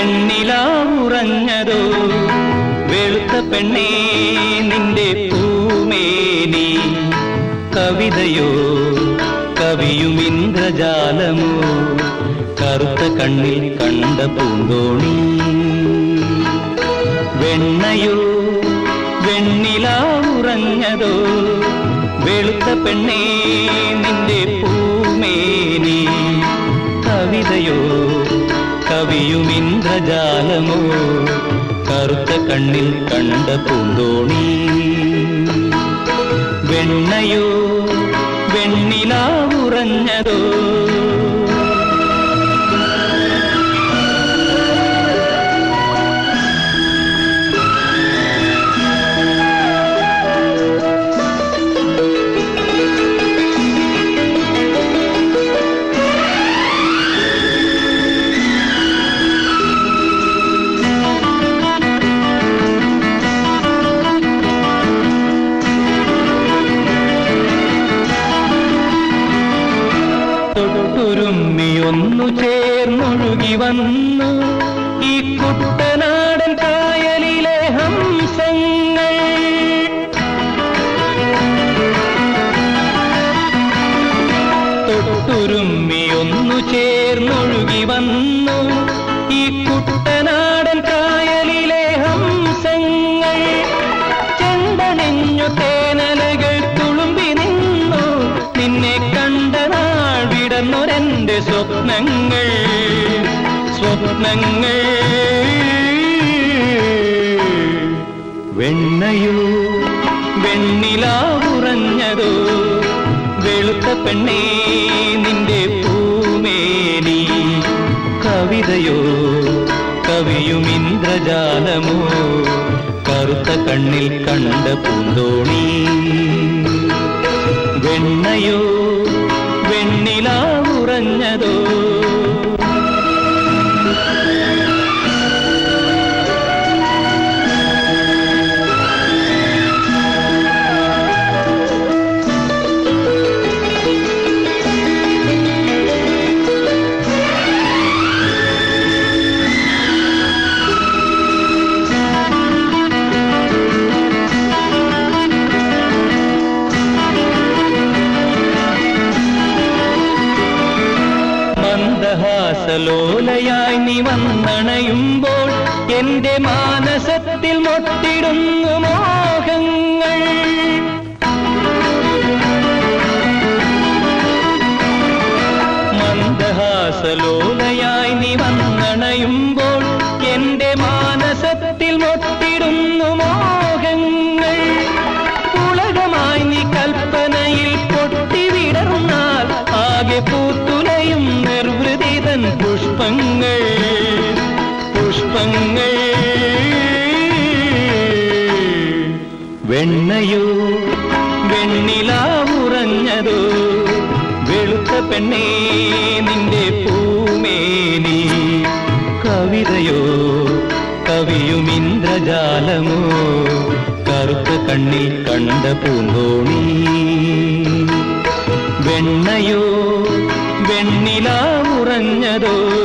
വെണ്ണിലാവുറഞ്ഞതോ വെളുത്ത പെണ്ണേ നിന്റെ പൂമേനി കവിതയോ കവിയും ഇന്ദ്രജാലമോ കറുത്ത കണ്ണിൽ കണ്ട പൂന്തോണി വെണ്ണയോ വെണ്ണിലാവുറഞ്ഞതോ വെളുത്ത പെണ്ണേ നിന്റെ പൂമേനി കവിതയോ കവിയും ഇന്ദ്രജാലമോ കറുത്ത കണ്ണിൽ കണ്ട പൂന്തോണി വെണ്ണയോ വെണ്ണിലാവുറഞ്ഞതോ തൊട്ടുരുമ്മിയൊന്നു ചേർന്നൊഴുകി വന്നു ഈ കുട്ടനാടൻ കായലിലെ ഹംസങ്ങൾ തൊട്ടുരുമ്മിയൊന്നു ചേർന്നൊഴുകി വന്നു ഈ കുട്ടനാടൻ കായലിലെ ഹംസങ്ങൾ ചെണ്ടണിഞ്ഞു തേനലകൾ തുളുമ്പി നിന്നു നിന്നെ കണ്ട നാൾ വിടന്നൊരെന്റെ സ്വപ്നങ്ങൾ സ്വപ്നങ്ങൾ വെണ്ണയോ വെണ്ണിലാവുറഞ്ഞതോ വെളുത്ത പെണ്ണേ നിന്റെ പൂമേനി കവിതയോ കവിയും ഇന്ദ്രജാലമോ കറുത്ത കണ്ണിൽ കണ്ട പൂന്തോണി വെണ്ണയോ വെണ്ണിലാവുറഞ്ഞതോ മന്ദഹാസലോലയായി നീ വന്നണയുമ്പോൾ എന്റെ മാനസത്തിൽ മൊട്ടിടുന്നു മോഹങ്ങൾ മന്ദഹാസലോലയായി നീ വന്നണയുമ്പോൾ എന്റെ മാനസത്തിൽ മൊട്ടിടുന്നു മോഹങ്ങൾ ഉലകമായി നീ കൽപ്പനയിൽ പൊട്ടിവിടർന്നാൽ ആകെ പൂത്തുലയും നിർവൃതിതൻ പുഷ്പങ്ങൾ പുഷ്പങ്ങൾ വെണ്ണയോ വെണ്ണിലാവുറഞ്ഞതോ വെളുത്ത പെണ്ണേ നിന്റെ പൂമേനി കവിതയോ കവിയും ഇന്ദ്രജാലമോ കറുത്ത കണ്ണിൽ കണ്ട പൂന്തോണി വെണ്ണയോ വെണ്ണിലാവുറഞ്ഞതോ